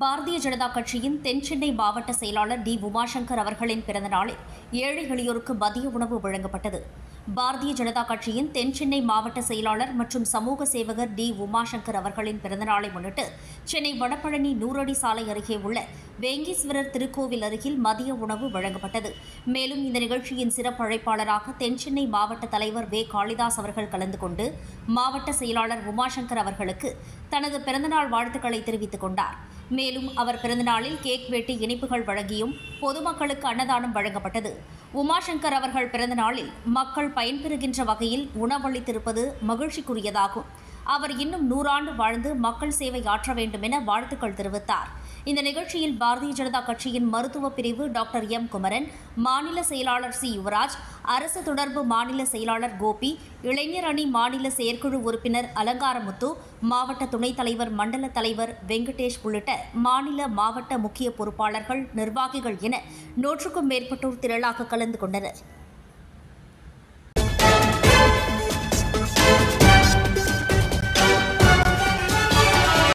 பாரதிய ஜனதா கட்சியின் தென்சென்னை மாவட்ட செயலாளர் டி உமாசங்கர் அவர்களின் பிறந்த நாளில் ஏழை எளியோருக்கு மதிய உணவு வழங்கப்பட்டது பாரதிய ஜனதா கட்சியின் தென்சென்னை மாவட்ட செயலாளர் மற்றும் சமூக சேவகர் டி உமாசங்கர் அவர்களின் பிறந்தநாளை முன்னிட்டு சென்னை வடபழனி நூறடி சாலை அருகே உள்ள வேங்கீஸ்வரர் திருக்கோவில் அருகில் மதிய உணவு வழங்கப்பட்டது மேலும் இந்த நிகழ்ச்சியின் சிறப்பு அழைப்பாளராக தென்சென்னை மாவட்ட தலைவர் வே காளிதாஸ் அவர்கள் கலந்து கொண்டு மாவட்ட செயலாளர் உமாசங்கர் அவர்களுக்கு தனது பிறந்தநாள் வாழ்த்துக்களை தெரிவித்துக் கொண்டார் மேலும் அவர் பிறந்தநாளில் கேக் வெட்டி இனிப்புகள் வழங்கியும் பொதுமக்களுக்கு அன்னதானம் வழங்கப்பட்டது உமாசங்கர் அவர்கள் பிறந்தநாளில் மக்கள் பயன்பெறுகின்ற வகையில் உணவளித்திருப்பது மகிழ்ச்சிக்குரியதாகும் அவர் இன்னும் நூறாண்டு வாழ்ந்து மக்கள் சேவை ஆற்ற வேண்டும் என வாழ்த்துக்கள் தெரிவித்தார் இந்த நிகழ்ச்சியில் பாரதிய ஜனதா கட்சியின் மருத்துவ பிரிவு டாக்டர் எம் குமரன் மாநில செயலாளர் சி யுவராஜ் அரசு தொடர்பு மாநில செயலாளர் கோபி இளைஞர் அணி மாநில செயற்குழு உறுப்பினர் அலங்காரமுத்து மாவட்ட துணைத் தலைவர் மண்டல தலைவர் வெங்கடேஷ் உள்ளிட்ட மாநில மாவட்ட முக்கிய பொறுப்பாளர்கள் நிர்வாகிகள் என நூற்றுக்கும் மேற்பட்டோர் திரளாக கலந்து கொண்டனர்